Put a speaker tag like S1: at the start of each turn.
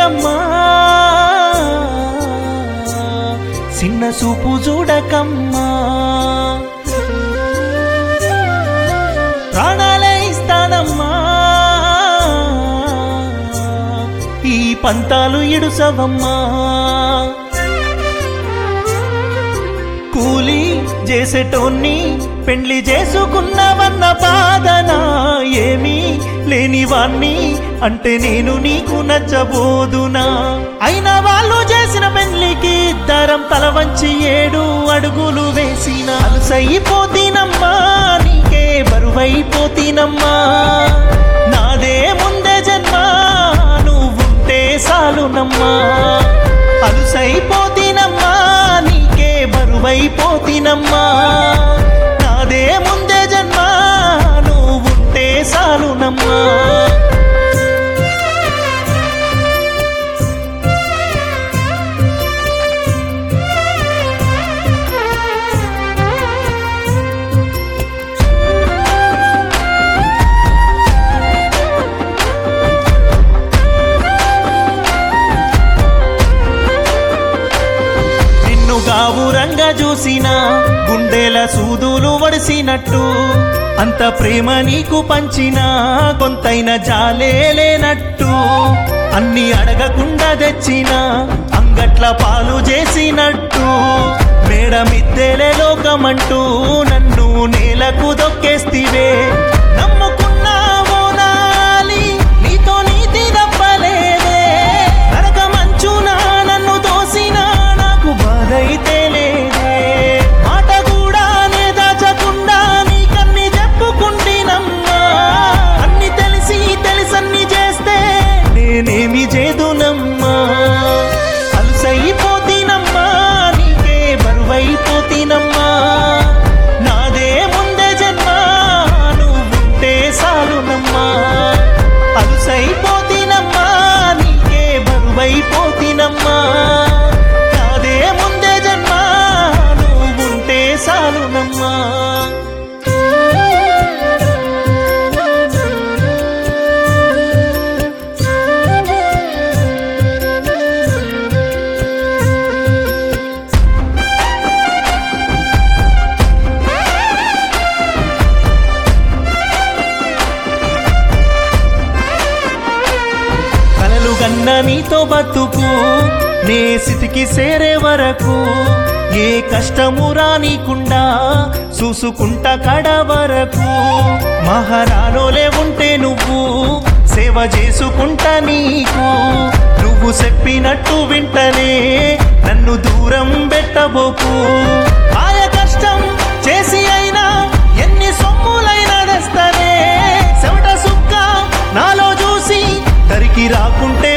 S1: చేయకమ్మా చిన్న చూపు చూడకమ్మా ప్రాణాలే ఇస్తానమ్మా ఈ పంతాలు ఇడుసవమ్మా కూలి చేసేటోన్ని పెండ్లి చేసుకున్నవన్న బాధన ఏమీ లేని వాణ్ణి అంటే నేను నీకు నచ్చబోదునా అయినా వాళ్ళు చేసిన పెళ్లికి ఇద్దరం తల వంచి ఏడు అడుగులు వేసిన అలసైపోతీనమ్మా నీకే బరువైపోతీనమ్మా నాదే ముందే జన్మ నువ్వుంటే చాలునమ్మా అలుసైపోతీనమ్మా నీకే బరువైపోతీనమ్మా నాదే ముందే జన్మ నువ్వుంటే చాలునమ్మా నిన్ను గావురంగా చూసిన గుండెల సూదులు వడిసినట్టు అంత ప్రేమ నీకు పంచిన కొంతైన జాలే లేనట్టు అన్ని అడగకుండా తెచ్చిన అంగట్ల పాలు చేసినట్టు మేడమిద్దెలే లోకమంటూ నన్ను నేలకు దొక్కేస్తివే నమ్ముకున్నావో నాలి నీతో నీతి తప్పలేదే నరక మంచునా నన్ను తోసినా నాకు బాధ అయితే లేదే మాట కూడా నే దాచకుండా నీకన్ని చెప్పుకుంటేనమ్మా అన్ని తెలిసి తెలిసన్ని చేస్తే నేనేమి చేదునమ్మా అలుసైపోతీనమ్మా నీకే బరువైపోతీనమ్మా నాదే ముందే జన్మ నువ్వుంటే చాలునమ్మా అలుసైపోతీనమ్మా నీకే బరువైపోతీనమ్మా నాదే ముందే జన్మ నువ్వుంటే చాలునమ్మా కలలు గన్న నీతో బతుకు నే స్థితికి చేరే వరకు ఏ కష్టము రానీకుండా చూసుకుంటా కడ వరకు మహారాణోలే ఉంటే నువ్వు సేవ చేసుకుంటా నీకు నువ్వు చెప్పినట్టు వింటనే నన్ను దూరం పెట్టబోకు ఆయ కష్టం చేసి అయినా ఎన్ని సొమ్ములైనా తెస్తనే చెమట సుక్క నాలో చూసి దరికి రాకుంటే